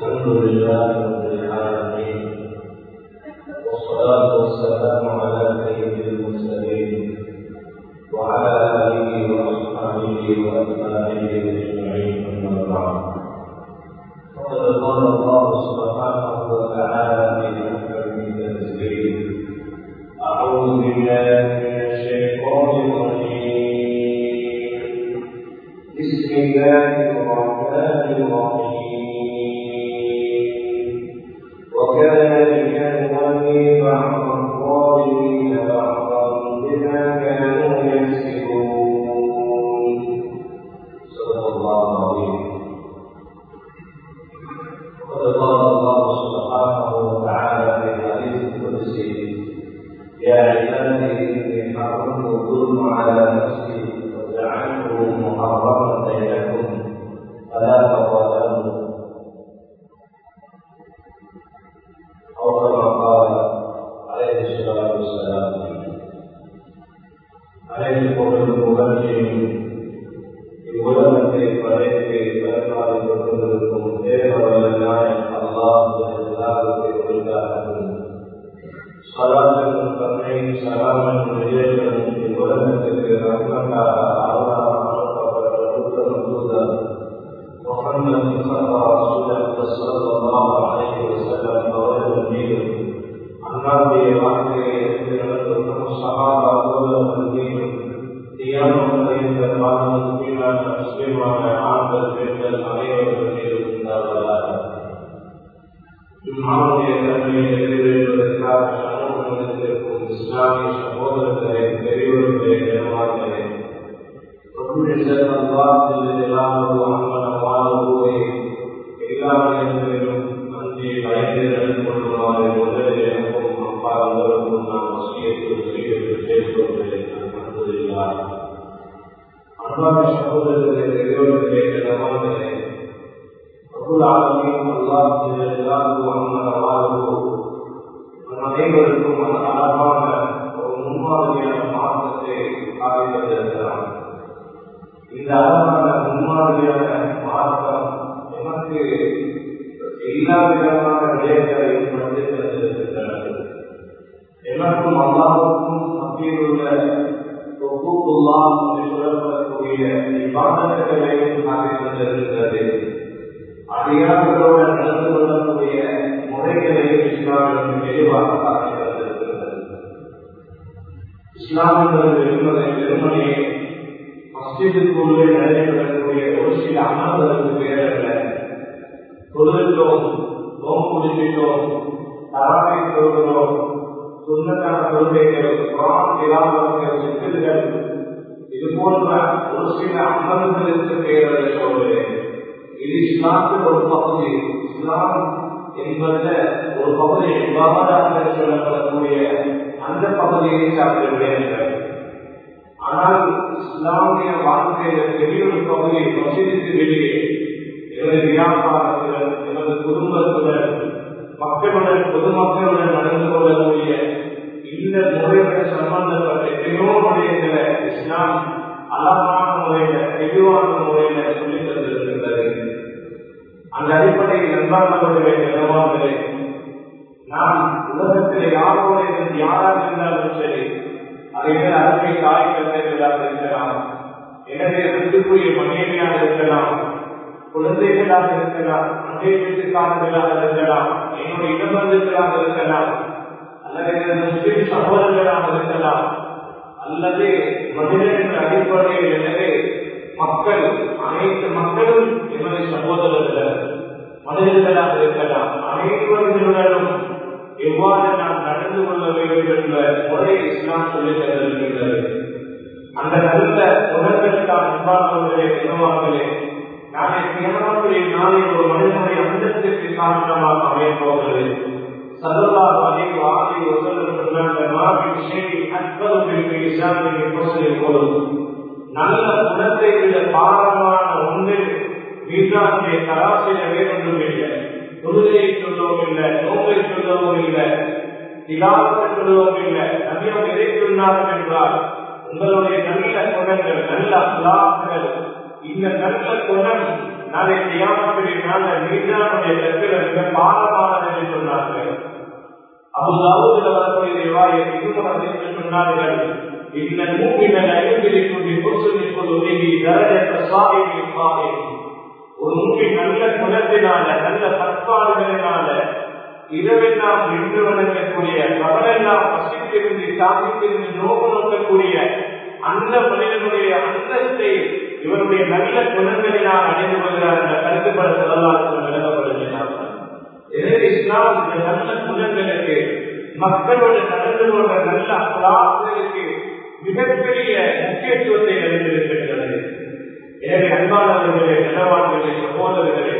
الحمد لله رب العالمين والصلاة والسلام على سيد المرسلين وعلى آله وأصحابه وأتباعه أجمعين أما بعد فقد قال الله سبحانه وتعالى في محكم تنزيله أعوذ بالله من الشيطان الرجيم بسم الله الرحمن الرحيم وكذلك نولي بعض الظالمين بعضا بما كانوا يكسبون صدق الله العظيم وقد قال الله سبحانه وتعالى في الحديث القدسي يا عبادي اني حرمت الظلم على نفسي وجعلته محرما بينكم فلا تظالموا او كما قال عليه الصلاه والسلام عليه قول المبشر இவ்வுலகத்தை படைத்து பரப்பாடி கொண்டிருக்கும் தேவவல்லாய் அல்லாஹ் எல்லாருக்கு குறித்தார்கள் சலாத்துக்கும் கருணையும் சலாமன் விஜயங்களும் இவ்வுலகத்திற்கு ரத்னக்காக ஆவணமாக அனுப்பப்பட்ட உத்தம தூதர் محمد صلى رسول صلى الله عليه وسلم அவர்கள் மீது அன்றாடைய வாழ்க்கையை எடுத்து நடத்தும் சகாபா தோழர்கள் மீதும் தியானம் நிறைந்த பாடமுக்கியமான முஸ்லிமான ஆண்கள் பெண்கள் அனைவர்கள் மீது உண்டாவதாக இம்மாவுடைய தன்மையை நிறைவேறுவதற்காக சமூகத்திற்கும் இஸ்லாமிய சகோதரர்களை பெரியவர்களே நிர்வாகிகளே رسول صلى الله عليه وسلم வாழ்வோரே எல்லா இடங்களிலும் அஞ்சே பயந்து நடந்து கொள்ளுமாறு முதலில் எனக்கும் அப்பா உங்களுக்கும் நான் வசியத்தை செய்து சேர்த்துள்ளேன் அன்புள்ளார் அன்பான சகோதரர்களே பெரியவர்களே நிலமானே ரகுல் ஆலமின் அல்லாஹ் வாழ்வோ நம் அனைவருக்கும் அந்த அழகான ஒரு முன்மாதிரியான மாற்றத்தை ஆகியிருக்கிறார் இந்த அழகான முன்மாதிரியான மாற்றம் நமக்கு எல்லா விதமான விடயங்களையும் வந்து தந்திருக்கின்றன எனக்கும் அல்லாவுக்கும் மத்தியில் உள்ள ஒப்புக்குள்ளா என்று சொல்லப்படக்கூடிய விவாதங்களையும் காட்டி தந்திருக்கிறது அடியார்களோடு நடந்து கொள்ளக்கூடிய முறைகளையும் இஸ்லாமிற்கு தெளிவாக காட்டி தந்திருக்கிறது இஸ்லாம் என்பதை வெறுமனையே மஸ்ஜிதுக்குள்ளே நடைபெறக்கூடிய ஒரு சில அமர்வுகளுக்கு பேரல்ல தொழுகிறோம் நோம் குடிக்கிறோம் தராமை தொழுகிறோம் சுண்ணத்தான கொள்கைகள் குரான் திராவங்கள் சிக்கல்கள் இது போன்ற ஒரு சில அமர்வுகளுக்கு பேரல்ல சொல்கிறேன் இது இஸ்லாமின் ஒரு பகுதி இஸ்லாம் என்பத ஒரு பகுதி விவாதாரத்தில் சொல்லப்படக்கூடிய அந்த பகுதியை சார்ந்த விடயங்கள் ஆனால் இஸ்லாமிய வாழ்க்கையில பெரிய ஒரு பகுதியை வசதிக்கு வெளியே எனது வியாபாரத்துடன் எனது குடும்பத்துடன் மக்களுடன் பொதுமக்களுடன் நடந்து கொள்ளக்கூடிய இந்த முறைகள் சம்பந்தப்பட்ட எத்தனையோ முறைகளை இஸ்லாம் அழகான முறையில தெளிவான முறையில சொல்லி தந்திருக்கின்றது அந்த அடிப்படையில் நண்பர்களுடைய நிலவாங்களே நாம் உலகத்தில் யாரோட யாராக இருந்தாலும் சரி அதே அருமை தாய் தந்தைகளாக இருக்கலாம் எனவே வீட்டுக்குரிய மனைவியாக இருக்கலாம் குழந்தைகளாக இருக்கலாம் அண்டை வீட்டுக்காரர்களாக இருக்கலாம் என்னுடைய இடமருந்துகளாக இருக்கலாம் அல்லது எனது முஸ்லிம் சகோதரர்களாக இருக்கலாம் அல்லது மனிதன் என்ற அடிப்படையில் எனவே மக்கள் அனைத்து மக்களும் எமது சகோதரர்கள் மனிதர்களாக இருக்கலாம் அனைவர்களுடனும் எவ்வாறு நாம் நடந்து கொள்ள வேண்டும் என்ற முறை இஸ்லாம் சொல்லி தந்திருக்கின்றது அந்த நல்ல உணர்வுகளுக்கான அன்பானவர்களே நினைவார்களே நாளை தியானத்துடைய நாளை ஒரு மனிதனுடைய அந்தத்திற்கு காரணமாக அமையப் போகிறது சதல்லா அலைஹி வஆலிஹி வஸல்லம் சொன்னாங்க மாபின் ஷைஇ அக்பரு மின் இஸ்லாமின் முஸ்லிம் குல் நல்ல குணத்தை விட பாரமான ஒன்று மீதானுடைய தராசில வேறொன்றும் இல்லை தொழுகையை சொல்லவும் இல்லை நோக்கை சொல்லவும் இல்லை திலாவத்தை சொல்லவும் இல்லை நபியம் எதை சொன்னார்கள் என்றால் உங்களுடைய நல்ல குணங்கள் நல்ல அல்லாஹ்கள் இந்த நல்ல குணம் நாளை தியானத்துடைய நாள மீதானுடைய தக்க விட மிக பாரமானது என்று சொன்னார்கள் அபுதாவுல வரக்கூடிய ரிவாயத் இன்னும் அதிர்ச்சி சொன்னார்கள் இந்த மூமின ஐந்திலிருந்து பொசுலில் கொள்ளும் தரஜ சாஹிபின் சாஹிப் ஒரு மூமி நல்ல குணத்தினால நல்ல பண்பாடுகளினால இரவெல்லாம் நின்று வணங்கக்கூடிய பகலெல்லாம் பசித்திருந்து சாதித்திருந்து நோக்கு நோக்கக்கூடிய அந்த மனிதனுடைய அந்தஸ்தை இவருடைய நல்ல குணங்களினால் அடைந்து கொள்கிறார் என்ற கருத்துப்பட சொல்லலாம் விளங்கப்படுகிறார்கள் எனவே இஸ்லாம் இந்த நல்ல குணங்களுக்கு மக்களோட நடந்து கொண்ட நல்ல அலாக்களுக்கு மிகப்பெரிய முக்கியத்துவத்தை அளித்திருக்கின்றது எனவே அன்பானவர்களே நிலவாளர்களே சகோதரர்களே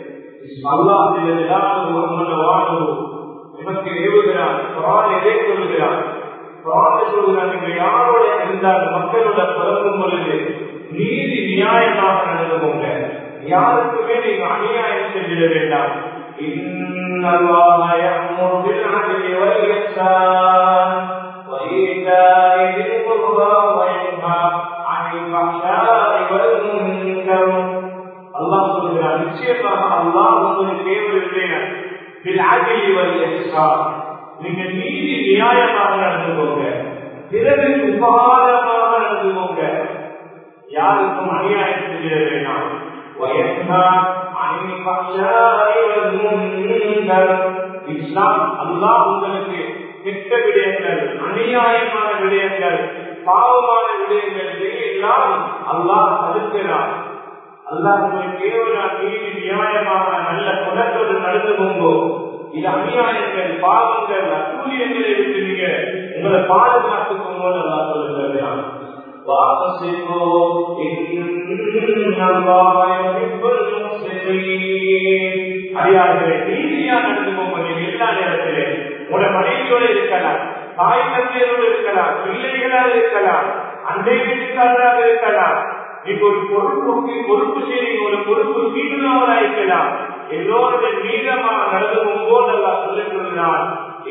நமக்கு ஏவுகிறான் எதை சொல்லுகிறான் சொல்லுகிறான் நீங்கள் யாரோட இருந்தால் மக்களோட பிறக்கும் பொழுது நீதி நியாயமாக நடந்து போங்க யாருக்குமே நீங்க அநியாயம் செஞ்சிட வேண்டாம் إن الله يأمر بالعدل والإحسان وإيتاء ذي القربى وينهى عن الفحشاء والمنكر அல்லாஹ் சொல்கிறார் நிச்சயமாக அல்லாஹ் உங்களுக்கு ஏவவில்லை பில்அதில் வல் இஹ்சான் நீங்க நீதி நியாயமாக நடந்து போங்க பிறருக்கு உபகாரமாக நடந்து போங்க யாருக்கும் அநியாயம் செய்ய வேண்டாம் وينهى عن الفحشاء والمنكر இஸ்லாம் அல்லாஹ் உங்களுக்கு கெட்ட விடயங்கள் அநியாயமான விடயங்கள் பாவமான விடயங்கள் எல்லாம் அல்லாஹ் தடுக்கிறார் அல்லாஹ் உங்களுக்கு கேவலம் நீதி நியாயமாக நல்ல குணத்தோடு நடந்து கொண்டோ இது அநியாயங்கள் பாவங்கள் அசூலியங்களை விட்டு நீங்க உங்களை பாதுகாத்துக் கொண்டோடு அல்லாஹ் சொல்லுகிறான் واعتصموا إن الله يحب المحسنين அடியார்களே நீதியா நடந்து போங்க எல்லா நேரத்திலே உங்களோட மனைவியோடு இருக்கலாம் தாய் தந்தையரோடு இருக்கலாம் பிள்ளைகளாக இருக்கலாம் அண்டை வீட்டுக்காரராக இருக்கலாம் நீங்க ஒரு பொறுப்புக்கு பொறுப்பு செய்ய ஒரு பொறுப்பு மீதுள்ளவராக இருக்கலாம் எல்லோருடைய மீதமாக நடந்து போகும்போது அல்லா சொல்லிக் கொள்கிறான்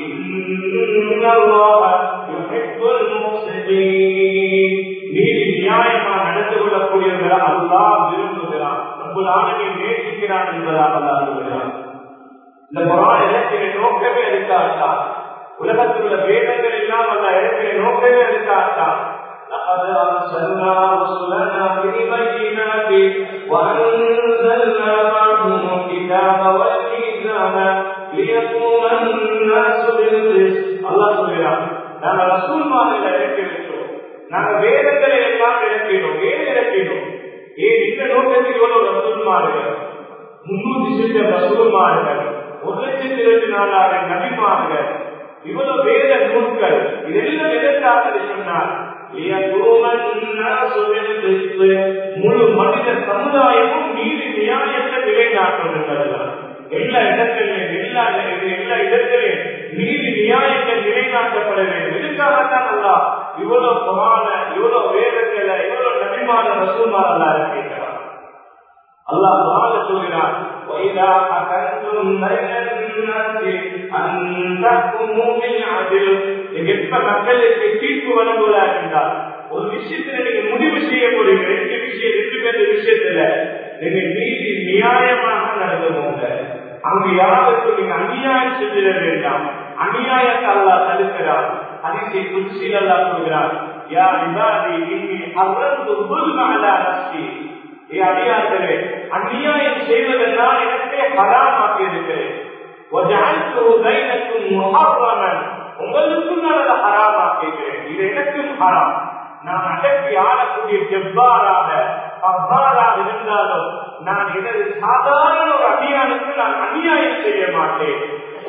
நீதி நியாயமா நடந்து கொள்ளக்கூடியவர்கள் அல்லா விரும்புகிறான் நம்மளானே நேசிக்கிறான் என்பதாக அல்லா சொல்கிறான் இந்த குரான் இலக்கிய நோக்கமே இருக்காட்டா உலகத்தில் உள்ள வேதங்கள் எல்லாம் அந்த இலக்கிய நோக்கமே இருக்காட்டா لقد أرسلنا رسلنا بالبينات وأنزلنا معهم الكتاب والميزان ليقوم الناس بالقسط الله سبحانه நாங்கள் ரசூல்மார்களை இறக்கி வச்சோம் நாங்க வேதங்களை எல்லாம் இறக்கினோம் ஏன் இறக்கினோம் ஏன் இந்த நோக்கத்தில் இவ்வளவு ரசூல்மார்கள் முன்னூத்தி சில ரசூல்மார்கள் ஒரு லட்சத்தி இருபத்தி நாலாயிரம் நபிமார்கள் இவ்வளவு வேத நூல்கள் இதெல்லாம் எதற்காக சொன்னார் முழு மனித சமுதாயமும் நீதி நியாயத்தை நிலைநாட்டுவதற்காக எல்லா இடங்களிலும் எல்லா எல்லா இடங்களிலும் நீதி நியாயங்கள் நிலைநாட்டப்பட வேண்டும் இதுக்காகத்தான் அல்லா இவ்வளவு புராண இவ்வளவு வேதங்களை இவ்வளவு நபிமான ரசூமாரல்லா இருக்கிறார் அல்லாஹ் குரான சொல்கிறார் وَإِذَا حَكَمْتُمْ بَيْنَ النَّاسِ أَن تَحْكُمُوا بِالْعَدْلِ நீங்க எப்ப மக்களுக்கு தீர்ப்பு வழங்குவதா இருந்தால் ஒரு விஷயத்துல நீங்க முடிவு செய்ய போறீங்க ரெண்டு விஷயம் ரெண்டு பேர் விஷயத்துல நீங்க நீதி நியாயமாக நடந்து போங்க அங்கு யாருக்கு நீங்க அநியாயம் செஞ்சிட வேண்டாம் அநியாயத்தை அல்லா தடுக்கிறார் அதிசை குச்சியில் அல்லா சொல்கிறார் யா இபாதி இன்னி அவ்வளவு புல்மலா நஸ்தி ஏ அடியார்களே அநியாயம் செய்வதெல்லாம் எனக்கே ஹராமாக்கி இருக்கிறேன் உங்களுக்கும் நான் அதை ஹராமாக்கிறேன் இது எனக்கும் ஹராம் நான் அடக்கி ஆளக்கூடிய ஜெவ்வாறாக அவ்வாறாக இருந்தாலும் நான் எனது சாதாரண ஒரு அநியாயத்துக்கு நான் அநியாயம் செய்ய மாட்டேன்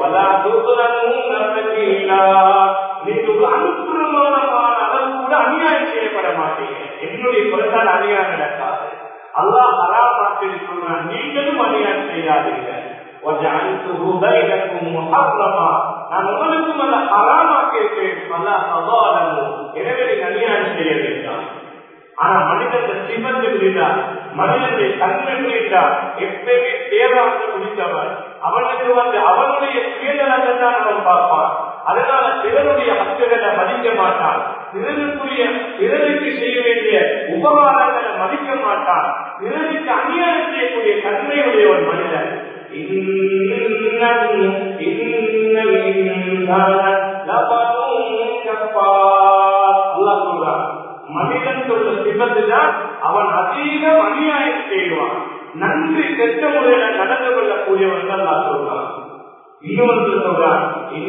நீங்க ஒரு அனுப்புறமான அளவு கூட அநியாயம் செய்யப்பட மாட்டீங்க என்னுடைய குறைந்தால் அநியாயம் நடக்காது அல்லாஹ் ஹராமாக்கி சொல்றான் நீங்களும் அநியாயம் செய்யாதீங்க وجعلته بينكم محرما நான் உங்களுக்கும் அல்ல ஹராமாக்கி இருக்கேன் அல்ல சவாலமும் எனவே நீங்க அநியாயம் செய்ய வேண்டாம் ஆனா மனிதன் சிமந்து விடுகிறார் மனிதனுடைய தன்மை விடுகிறார் எப்பயுமே தேவாங்க முடித்தவன் அவனுக்கு வந்து அவனுடைய சுயநலத்தை தான் அவன் பார்ப்பான் அதனால பிறனுடைய ஹக்குகளை மதிக்க மாட்டான் பிறருக்குரிய பிறருக்கு செய்ய வேண்டிய உபகாரங்களை மதிக்க மாட்டான் பிறருக்கு அநியாயம் செய்யக்கூடிய தன்மையுடைய ஒரு மனிதன் இன்னும் இன்னல் இன்சான லபதும் கஃபார் அல்லாஹ் சொல்றான் மனிதன் சொல்ற சிபத்து தான் அவன் அதிகம் அநியாயம் செய்வான் நன்றி கெட்ட முறையில நடந்து கொள்ளக்கூடியவன் அல்லாஹ் சொல்றான் இன்னொன்று சொல்றான்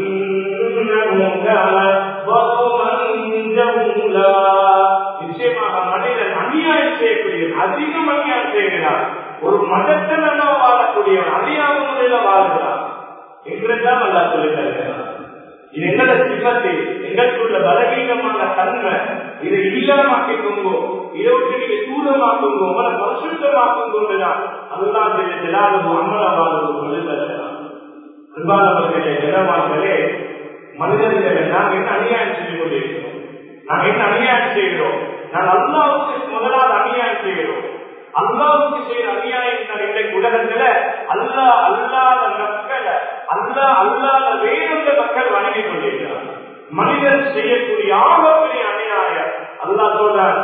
நிச்சயமாக மனிதன் அநியாயம் செய்யக்கூடியவன் அதிகம் அநியாயம் செய்கிறார் ஒரு மதத்தில் வாழக்கூடியவன் அறியாத முறையில வாழ்கிறான் என்றுதான் அல்லா சொல்லி தருகிறான் இது எங்களோட சிபத்தை எங்களுக்குள்ள பலவீனமான தன்மை இதை இல்லாமக்கோங்கோ இதை விட்டு நீங்க தூரமாக்குங்கோ உங்களை பரிசுத்தமாக்குங்கோண்டுதான் அல்லா ஜெலாலும் அம்மலாவாலும் சொல்லி தருகிறான் அன்பானவர்களே ஜனவான்களே மனிதர்களே நாம் என்ன அநியாயம் செய்து கொண்டிருக்கிறோம் நாம் என்ன அநியாயம் செய்கிறோம் நான் அல்லாவுக்கு முதலாவது அநியாயம் செய்கிறோம் அல்லாவுக்கு செய்யற அநியாயம் இன்றைக்கு உலகத்துல அல்லா அல்லாத மக்களை அல்லா அல்லாத வேறொன்ற மக்கள் வணங்கி கொண்டிருக்கிறார் மனிதன் செய்யக்கூடிய ஆகப்பெரிய அநியாயம் அல்லா சொல்றார்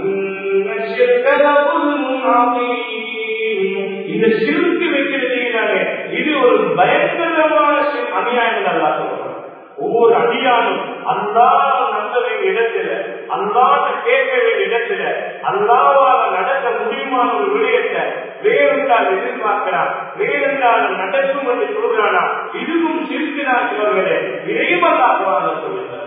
இந்த சிறுக்கு வைக்கிறீங்களே இது ஒரு பயங்கரமான அநியாயம் அல்லா சொல்றார் ஒவ்வொரு அடியானும் அல்லாத நம்ப வேண்டிய இடத்துல அல்லாத கேட்க வேண்டிய இடத்துல அல்லாவால நடக்க முடியுமான ஒரு விடயத்தை வேறென்றால் எதிர்பார்க்கிறான் வேறென்றால் நடக்கும் என்று சொல்கிறானா இதுவும் சிரிக்கிறான் சிவர்களே இதையும் அல்லாஹ் சொல்லுகிறார்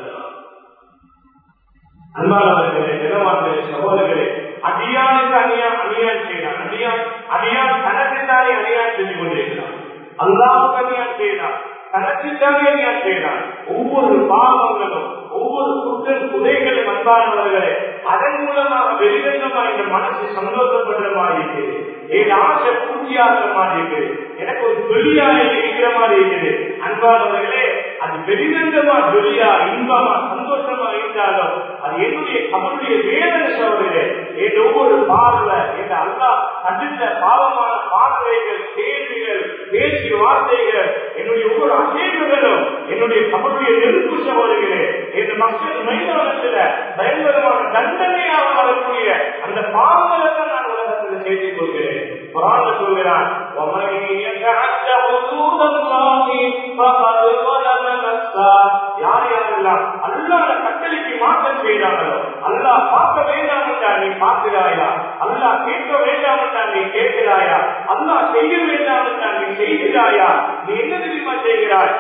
அன்பானவர்களே தினவான்களே சகோதரர்களே அடியானுக்கு அநியா அநியாயம் செய்யலாம் அடியான் அடியான் தனக்குத்தானே அநியாயம் செஞ்சு கொண்டிருக்கிறான் அல்லாவுக்கு அநியாயம் செய்யலாம் தனக்குத்தானே அநியாயம் செய்யலாம் ஒவ்வொரு பாவங்களும் ஒவ்வொரு குற்றம் குறைகளும் அன்பானவர்களே அதன் மூலமாக வெளிரங்கமா இந்த மனசு சந்தோஷப்படுற மாதிரி இருக்குது என் ஆசை பூர்த்தியாகிற மாதிரி இருக்குது எனக்கு ஒரு தொழிலாக இருக்கிற மாதிரி இருக்குது அன்பானவர்களே அது வெளிரங்கமா ஜொலியா இன்பமா சந்தோஷமா இருந்தாலும் அது என்னுடைய அவருடைய வேதனை சோதனை என் ஒவ்வொரு பார்வை என் அல்லா கண்டித்த பாவமான பார்வைகள் கேள்விகள் பேசிய வார்த்தைகள் என்னுடைய ஒவ்வொரு அசைவுகளும் என்னுடைய அவருடைய நெருப்பு சகோதரிகளே இந்த மக்கள் மைதானத்துல பயங்கரமான தண்டனையாக வரக்கூடிய அந்த பாவங்களை தான் நான் உலகத்தில் செய்து கொள்கிறேன் குரான் சொல்கிறான் யார் யாரெல்லாம் அல்லாத கட்டளைக்கு மாற்றம் செய்தாங்களோ அல்லா பார்க்க வேண்டாம் என்றா நீ பார்க்கிறாயா அல்லா கேட்க வேண்டாம் என்றா நீ கேட்கிறாயா அல்லா செய்ய வேண்டாம் என்றா நீ செய்கிறாயா நீ என்ன தெரியுமா செய்கிறாய்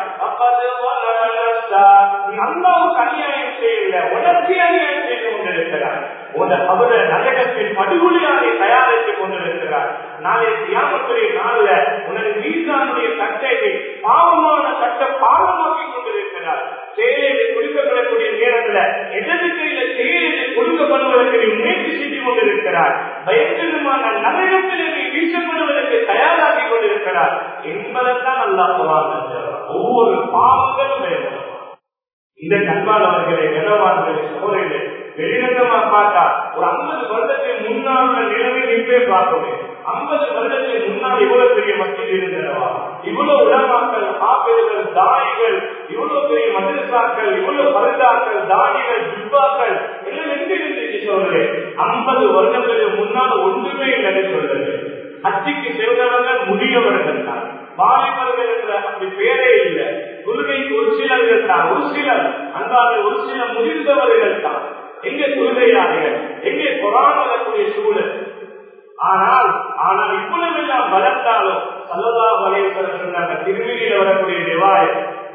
நீ அல்லாவுக்கு அநியாயம் செய்யல உனக்கு அநியாயம் செய்து கொண்டிருக்கிறாய் உன அவர நரகத்தின் படுகொலியாரை தயாரித்துக் கொண்டிருக்கிறார் நாளை தியாகத்துறை நாள்ல உனது மீதானுடைய கட்டையை பாவமான கட்ட பாவமாக்கி கொண்டிருக்கிறார் செயலில் கொடுக்கப்படக்கூடிய நேரத்துல இடது கையில செயலில் கொடுக்கப்படுவதற்கு நீ முயற்சி செய்து கொண்டிருக்கிறார் பயங்கரமான நரகத்தில் நீ வீசப்படுவதற்கு தயாராகி கொண்டிருக்கிறார் என்பதைத்தான் அல்லாஹ் ஒவ்வொரு பாவங்களும் வேண்டும் இந்த கண்பாளர்களே கனவான்களே சகோதரர்களே வெளிரங்கமா பார்த்தா ஒரு ஐம்பது வருடத்துக்கு முன்னால் உள்ள நிலைமை நீங்களே பார்க்கணும் ஐம்பது வருடத்துக்கு முன்னால் இவ்வளவு பெரிய மக்கள் இருந்தவா இவ்வளவு உலமாக்கள் ஆப்பிள்கள் தாய்கள் இவ்வளவு பெரிய மதரசாக்கள் இவ்வளவு பரதாக்கள் தானிகள் ஜிப்பாக்கள் எல்லாம் எங்க இருந்துச்சு சொல்றேன் ஐம்பது வருடங்களுக்கு முன்னால் ஒன்றுமே இல்லை சொல்றது அச்சிக்கு செல்றவங்க முதியவர்கள் தான் வாலிபர்கள் என்ற அப்படி பேரே இல்லை கொள்கைக்கு ஒரு சிலர்கள் தான் ஒரு சிலர் அன்றாட ஒரு சில முதிர்ந்தவர்கள் தான் எங்கே கொள்கையாளர்கள் எங்கே கொரானக்கூடிய சூழல் ஆனால் ஆனால் இவ்வளவு எல்லாம் வளர்த்தாலும் சல்லதா வலையர் சொன்னாங்க திருவிழியில் வரக்கூடிய நிவாயம்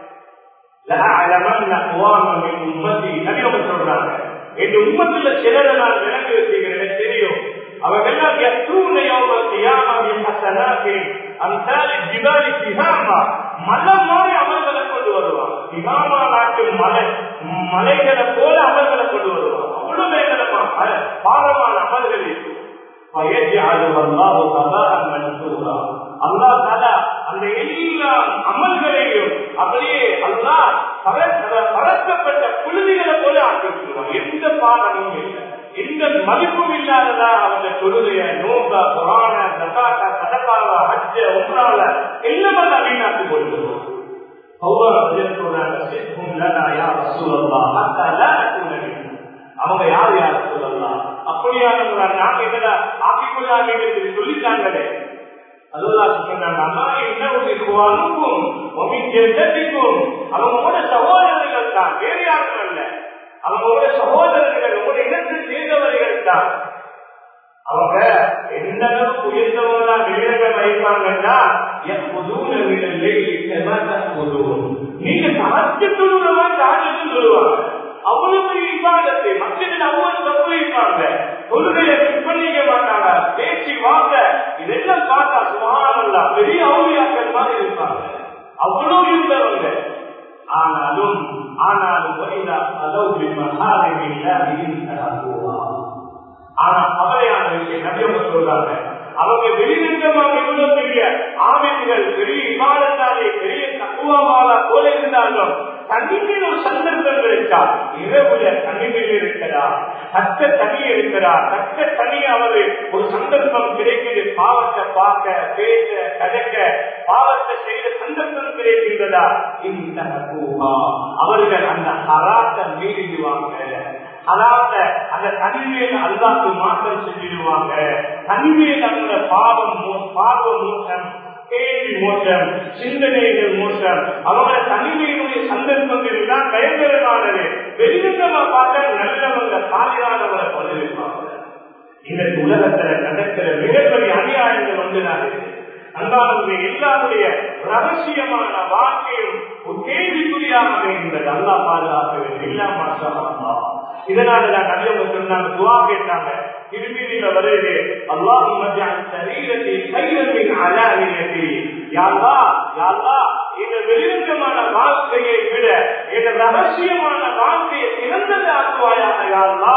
சொல்றாங்க என் உண்மத்துல சிலரை நான் விளங்கி வச்சுக்கிறேன் தெரியும் அவர்களெல்லாம் எத்தூன அம்சாலி ஜிபாலி திகாமா மலை மாதிரி அமல்களை கொண்டு வருவான் திகாமா நாட்டு மலை மலைகளை போல அமல்களை கொண்டு வருவான் அவ்வளவு வேகமா பாரமான அமல்கள் இருக்கும் அல்லா தாலா அந்த எல்லா அமல்களையும் அப்படியே அல்லா பறக்கப்பட்ட புழுதிகளை போல ஆக்கி வச்சிருவான் எந்த பாடமும் இல்லை எந்த மதிப்பும் இல்லாததா அவங்க தொழுதைய நோக்கா புராண தகாட்டா சதக்காவா அஜ உம்ரால எல்லாம் வீணாக்கி கொள்கிறோம் அவங்க யார் யார் சொல்லலாம் அப்படியான நாங்க என்னடா ஆக்கிக்கொள்ளாங்க சொல்லிட்டாங்களே அவங்களோட சகோதரர்கள் தான் வேறு யாரும் அல்ல அவங்களோட சகோதரர்கள் உங்களோட இனத்தில் சேர்ந்தவர்கள் தான் அவங்க எந்த அளவுக்கு உயர்ந்தவங்களா வெளியில வைப்பாங்கன்னா நீங்க சமத்து சொல்லுறவா காரணத்து சொல்லுவாங்க அவ்வளவு இப்பாடத்தை மக்களில் அவ்வளவு தப்பு வைப்பாங்க தொழுகையை பண்ணிக்க மாட்டாங்க பேச்சு வாங்க இதெல்லாம் பார்த்தா சுமாரல்ல பெரிய அவுளியாக்கள் மாதிரி இருப்பாங்க அவ்வளவு இருந்தவங்க ஆனாலும் ஆனாலும் அதவு ஆனா கவலையான விஷயம் நம்பியவங்க சொல்றாங்க அவங்க வெளிநெற்றமாக இவ்வளவு பெரிய ஆமைகள் பெரிய விவாதத்தாலே பெரிய தக்குவாவாலா போல இருந்தாலும் தனிமையில் ஒரு சந்தர்ப்பம் இருக்கா இரவுல தனிமையில் இருக்கிறா தக்க தனி இருக்கிறா தக்க தனி அவரு ஒரு சந்தர்ப்பம் கிடைக்குது பாவத்தை பார்க்க பேச கதக்க பாவத்தை செய்த சந்தர்ப்பம் கிடைக்கின்றதா இந்த அவர்கள் அந்த ஹராத்தை மீறிடுவாங்க அதாவது அந்த தனிமையில் அல்லாக்கு மாற்றம் செஞ்சிடுவாங்க தனிமையில் அந்த பாவம் பார்வ மோசம் கேள்வி மோசம் சிந்தனைகள் மோசம் அவங்கள தனிமையினுடைய சந்தர்ப்பங்கள் தான் பயங்கரமானது வெளிநகமா பார்த்தா நல்லவங்க சாலியானவரை பதிவிப்பாங்க இந்த உலகத்துல நடக்கிற மிகப்பெரிய அநியாயங்கள் வந்து நான் அன்பானவர்கள் எல்லாருடைய ரகசியமான வாழ்க்கையும் ஒரு கேள்விக்குறியாக அமைகின்றது அல்லா பாதுகாக்க வேண்டும் இல்லா மாசா இதனால நான் நபியவங்க சொன்னாங்க துவா கேட்டாங்க திரும்பியில வருது அல்லாஹும் சரீரத்தை கைரத்தின் அலாவியத்தை யாரா யாரா இந்த வெளிரங்கமான வாழ்க்கையை விட இந்த ரகசியமான வாழ்க்கையை சிறந்தது ஆக்குவாயாக யாரா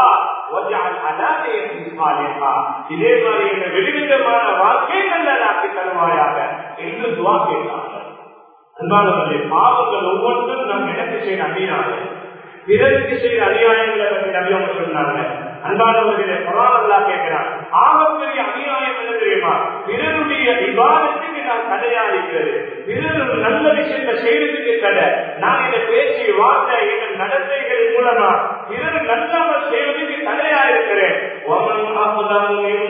இதே மாதிரி இந்த வெளிவிதமான வாழ்க்கை நல்லதாக்கி தருவாயாக என்று துவா கேட்டாங்க அன்பானவர்களே பாவங்கள் ஒவ்வொன்றும் நம் எனக்கு செய்த அநியாயம் பிறருக்கு செய்த அநியாயங்களை பற்றி நபியவங்க சொன்னாங்க அன்பானவர்களே பரவாயில்லா கேட்கிறான் ஆகப்பெரிய அநியாயம் என்ன தெரியுமா பிறருடைய விவாதத்துக்கு நான் தடையா இருக்கிறது பிறர் ஒரு நல்ல விஷயத்தை செய்யறதுக்கு தடை நான் இதை பேசி வார்த்தை என் நடத்தைகள் மூலமா பிறர் நல்லவர் செய்வதற்கு தடையா இருக்கிறேன் ومن أظلم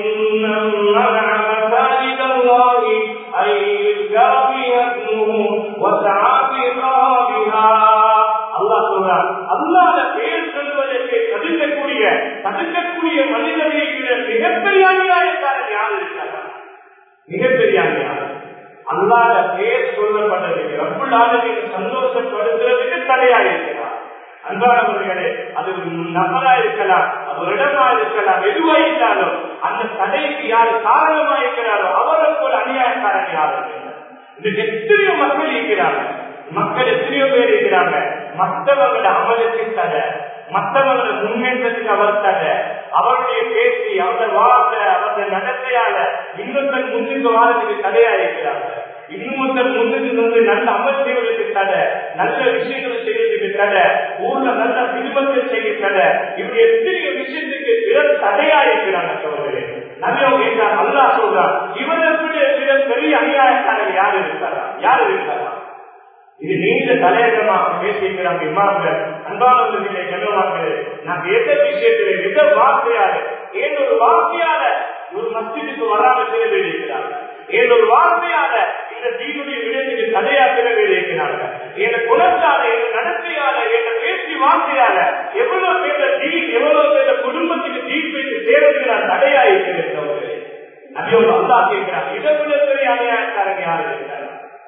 ممن منع مساجد الله أن يذكر فيها اسمه وسعى في خرابها அல்லாஹ் சொல்றார் அல்லாத பேர் சொல்வதற்கு தடுக்கக்கூடிய தடுக்கக்கூடிய மனிதனை விட மிகப்பெரிய அநியாயக்காரன் யார் இருக்காரா மிகப்பெரிய அநியாயம் அல்லாத பேர் சொல்லப்பட்டதுக்கு ரப்புள்ளாதனை சந்தோஷப்படுத்துறதுக்கு தடையா இருக்கிறார் அன்பானவர்களே அது நபரா இருக்கலாம் அது ஒரு இடமா இருக்கலாம் எதுவா இருந்தாலும் அந்த தடைக்கு யார் காரணமா இருக்கிறாரோ அவரை போல அநியாயக்காரன் யார் இருக்கிறார் இதுக்கு எத்தனையோ மக்கள் இருக்கிறாங்க மக்கள் எத்தனையோ பேர் இருக்கிறாங்க மற்றவங்களோட அமலுக்கு தடை மற்றவங்களோட முன்னேற்றத்துக்கு அவர் தடை அவருடைய பேச்சு அவருடைய வார்த்தை அவருடைய நடத்தையால இன்னொருத்தர் முன்னுக்கு வாரத்துக்கு தடையா இருக்கிறாங்க இன்னொருத்தர் முன்னுக்கு வந்து நல்ல அமல் செய்வதற்கு தடை நல்ல விஷயங்களை செய்வதற்கு தடை ஊர்ல நல்ல விருப்பத்தை செய்ய தடை இப்படி எத்தனையோ விஷயத்துக்கு பிறர் தடையா இருக்கிறாங்க சோதரே நல்ல அல்லா சொல்றார் இவருக்கு பெரிய அநியாயக்காரர் யார் இருக்காரா யார் இருக்காரா இது நீண்ட தலையங்கமாக பேசியிருக்கிறாங்க இமாம்கள் அன்பானவர்களை கண்ணவாக்களே நான் எந்த விஷயத்திலே எந்த வார்த்தையால ஏன் ஒரு வார்த்தையால ஒரு மஸ்ஜிதுக்கு வராமல் செய்ய வேண்டியிருக்கிறாங்க ஏன் ஒரு வார்த்தையால இந்த தீனுடைய விடயத்துக்கு தடையாக்கிற வேண்டியிருக்கிறாங்க என் குணத்தால என் நடத்தையால என் பேச்சு வார்த்தையால எவ்வளவு பேர தீன் எவ்வளவு பேர குடும்பத்துக்கு தீன் வைத்து சேரத்துக்கு நான் தடையா இருக்கிறேன் அதையோடு அல்லா கேட்கிறாங்க இதை விட பெரிய அநியாயக்காரங்க யாரு இருக்கிறாங்க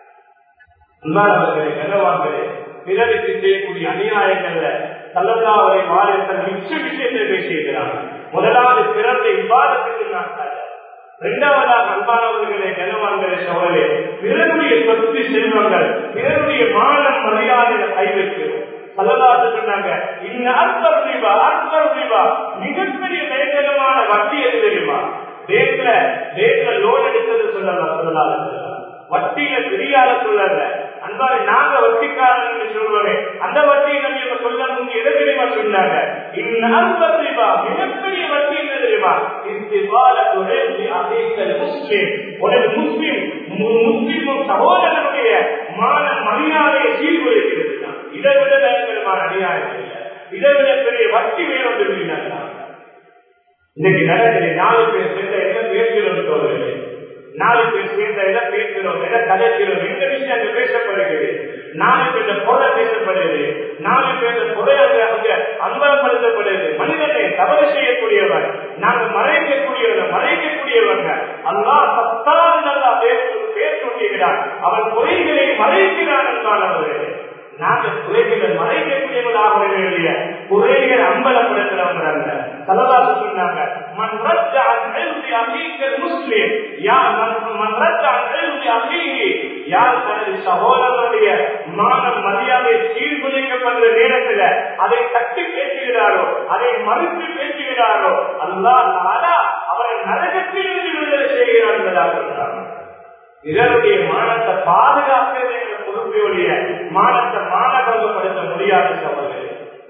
அன்பானவர்களே கனவாங்களே பிறருக்கு செய்யக்கூடிய அநியாயங்கள்ல தள்ளல்லாவரை மாநிலத்தில் மிச்ச விஷயத்தை பேசியிருக்கிறாங்க முதலாவது பிறந்த விவாதத்துக்கு நான் இரண்டாவதாக அன்பானவர்களே கனவான்களே சோழலே பிறருடைய சொத்து செல்வங்கள் பிறருடைய மானம் மரியாதையை கை வைக்கிறோம் சல்லதாசு சொன்னாங்க இந்த அற்பர் ரூபா அற்பர் ரூபா மிகப்பெரிய பயங்கரமான வட்டி எது தெரியுமா பேங்க்ல பேங்க்ல லோன் எடுத்தது சொல்லலாம் சொல்லலாம் வட்டியில பெரியார சொல்லல அன்பாரு நாங்க வட்டிக்காரன் சொல்றோமே அந்த வட்டியை நம்ம சொல்ல முன் எதை தெரியுமா சொன்னாங்க இந்நல்வா மிகப்பெரிய வட்டி என்ன தெரியுமா முஸ்லிம் ஒரு முஸ்லிம் முஸ்லிமும் சகோதரனுடைய மான மரியாதையை சீர்குலைக்கிறது இதை விட பயங்கரமான அநியாயம் இல்லை இதை விட பெரிய வட்டி வேணும் சொல்லினாங்க இன்னைக்கு நடக்குது நாலு பேர் சேர்ந்த என்ன பேசுகிறோம் சொல்றேன் நாலு பேர் சேர்ந்த எதை பேசுகிறோம் எதை கதைக்கிறோம் எந்த விஷயம் அங்க பேசப்படுகிறது நாலு பேர் கொலை பேசப்படுகிறது நாலு பேர் கொலை அங்க அங்க அம்பலப்படுத்தப்படுகிறது மனிதனை தவறு செய்யக்கூடியவர் நாங்கள் மறைக்கக்கூடியவர் மறைக்கக்கூடியவங்க அல்லாஹ் சத்தான் நல்லா பேச பேர் சொல்லுகிறார் அவன் குறைகளை மறைக்கிறான் என்பானவர்களே நாங்கள் குறைகளை மறைக்கக்கூடியவர்களாக வேண்டிய குறைகள் அம்பலப்படுத்துறவங்க அல்ல தலவாசு சொன்னாங்க மண் ரத்த அல்வி அமீக்கல் முஸ்லிம் யார் மண் ரத்த அல்வி அமீகி யார் தனது சகோதரனுடைய மானம் மரியாதை சீர்குலைக்கப்படுற நேரத்தில் அதை தட்டி பேசுகிறாரோ அதை மறுத்து பேசுகிறாரோ அல்லாஹ் தாலா அவரை நரகத்திலிருந்து விடுதலை செய்கிறார் என்பதாக சொல்றாங்க பிறருடைய மானத்தை பாதுகாக்கிறது என்ற பொறுப்பையுடைய மானத்தை மானகப்படுத்த முடியாத சகோதரர்கள்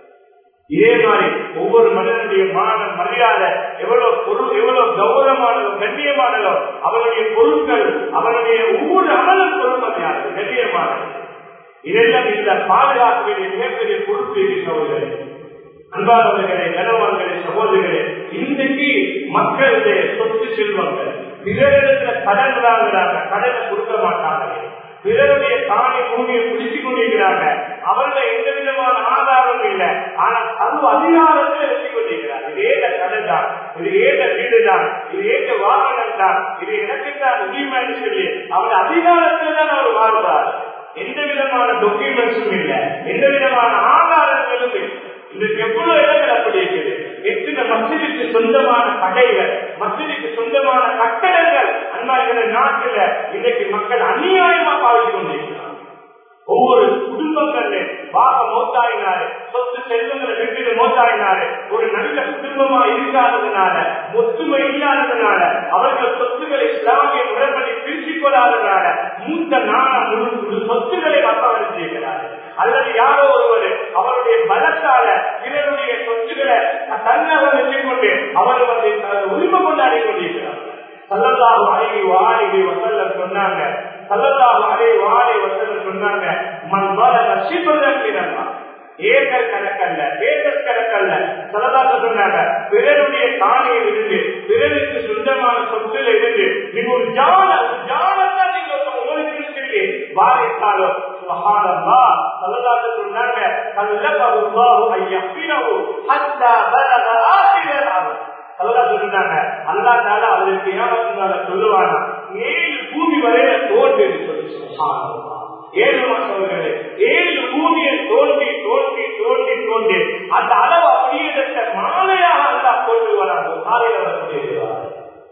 இதே மாதிரி ஒவ்வொரு மனிதனுடைய மானம் மரியாதை எவ்வளவு பொருள் எவ்வளவு கௌரவமானதோ கண்ணியமானதோ அவனுடைய பொருட்கள் அவனுடைய ஒவ்வொரு அமலும் பொறுமதியானது கண்ணியமானது இதெல்லாம் இந்த பாதுகாக்க வேண்டிய மிகப்பெரிய பொறுப்பு சகோதரர் அன்பானவர்களே கனவான்களே சகோதரர்களே இன்றைக்கு மக்களுடைய சொத்து செல்வங்கள் பிறரிடத்துல கடன் வாங்குறாங்க கடனை கொடுக்க மாட்டாங்க பிறருடைய காணி பூமியை பிடிச்சு கொண்டிருக்கிறாங்க அவர்கள் எந்த விதமான ஆதாரம் இல்லை ஆனா சர்வ அதிகாரத்தில் வச்சு கொண்டிருக்கிறார் இது ஏத கடன் தான் இது ஏத வீடு தான் இது ஏத வாகனம் தான் இது எனக்கு தான் உரிமைன்னு சொல்லி அவர் அதிகாரத்தில் தான் அவர் வாழ்றார் எந்த விதமான டாக்குமெண்ட்ஸும் இல்லை எந்த விதமான ஆதாரங்களும் இல்லை இன்றைக்கு எவ்வளவு இடங்கள் அப்படி இருக்குது எத்தனை மசிதிக்கு சொந்தமான கடைகள் மசிதிக்கு சொந்தமான கட்டடங்கள் அன்பாய்கிற நாட்டில் இன்றைக்கு மக்கள் அநியாயமா பாவிச்சு கொண்டிருக்கிறார் ஒவ்வொரு குடும்பங்கள்ல பாக மோத்தாயினாரு சொத்து செல்வங்களை வீட்டில் மோத்தாயினாரு ஒரு நல்ல குடும்பமா இருக்காததுனால ஒத்துமை இல்லாததுனால அவர்கள் சொத்துக்களை இஸ்லாமிய முறைப்படி பிரிச்சுக் கொள்ளாததுனால மூத்த நாண முழு சொத்துக்களை வசவரம் செய்கிறார் அல்லது யாரோ ஒருவர் அவருடைய பலத்தால பிறருடைய சொத்துக்களை தன்னக வச்சுக் கொண்டு அவர் வந்து உரிமை கொண்டாடி கொண்டிருக்கிறார் சல்லல்லாஹு அலைஹி வஆலிஹி வஸல்லம் சொன்னாங்க சல்லல்லாஹு அலைஹி வஆலிஹி வஸல்லம் சொன்னாங்க மன் பலக ஷிப்ரன் மினல்லா ஏக்கர் கணக்கல்ல ஏக்கர் கணக்கல்ல சல்லல்லாஹு சொன்னாங்க பிறருடைய காணியில் இருந்து பிறருக்கு சொந்தமான சொத்துல இருந்து நீங்க ஒரு ஜான ஜானத்தான் நீங்க உங்களுக்கு சொல்லி வாரித்தாலும் சுபஹானல்லாஹ் சல்லல்லாஹு சொன்னாங்க கல்லபஹு அல்லாஹு ஐயஃபிரஹு ஹத்தா பலக ஆখিরাত அமல் அல்லா சொல்லிட்டாங்க அல்லா தால அவருக்கு ஏமாத்தினால சொல்லுவானா ஏழு பூமி வரையில தோன்று சொல்லி ஏழு மாசவர்களே ஏழு பூமியை தோன்றி தோன்றி தோன்றி தோன்றி அந்த அளவு அப்படியே மாலையாக அல்லா கொண்டு வராங்க காலையில் அவர் சொல்லியிருக்கிறார்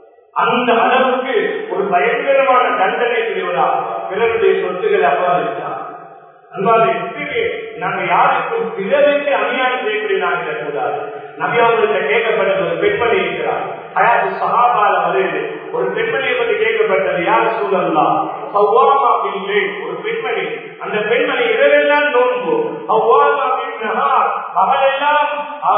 அந்த அளவுக்கு ஒரு பயங்கரமான தண்டனை செய்வதா பிறருடைய சொத்துக்களை அபாதித்தார் அன்பாலே நாங்க யாருக்கும் பிறருக்கு அநியாயம் செய்யக்கூடிய நாங்கள் கூடாது நபியாவுக்கு கேட்கப்பட்டது ஒரு பெண்மணி இருக்கிறார் அயாத்து சகாபால வருது ஒரு பெண்மணியை பற்றி கேட்கப்பட்டது யார் சூழல்லா சௌவாமா பிள்ளை ஒரு பெண்மணி அந்த பெண்மணி இரவெல்லாம் நோன்பு அவ்வாமா பின் நகார் பகலெல்லாம்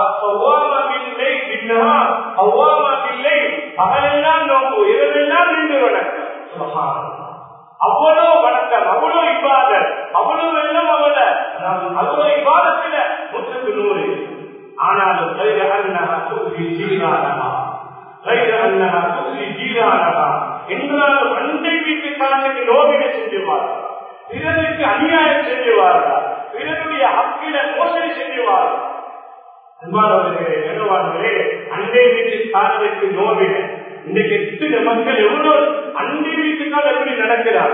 சௌவாமா பிள்ளை பின் நகார் அவ்வாமா பிள்ளை பகலெல்லாம் நோன்பு இரவெல்லாம் நின்று வணக்கம் சுபஹானல்லாஹ் அவ்வளவு வணக்கம் அவ்வளவு இப்பாதல் அவ்வளவு வெள்ளம் அவள அவ்வளவு இப்பாதத்துல நூற்றுக்கு நூறு ஆனாலும் கைர அன்னஹா துசி ஜீரானஹா கைர அன்னஹா துசி ஜீரானஹா என்றாலும் அண்டை வீட்டுக்காரனுக்கு நோவினை செஞ்சுவாரா பிறருக்கு அநியாயம் செஞ்சுவாரா பிறருடைய ஹக்கில மோசடி செஞ்சுவாரா அன்பானவர்களே என்னவார்களே அண்டை வீட்டுக்காரனுக்கு நோவினை இன்றைக்கு எத்தனை மக்கள் எவ்வளவு அண்டை வீட்டுக்கால் எப்படி நடக்கிறார்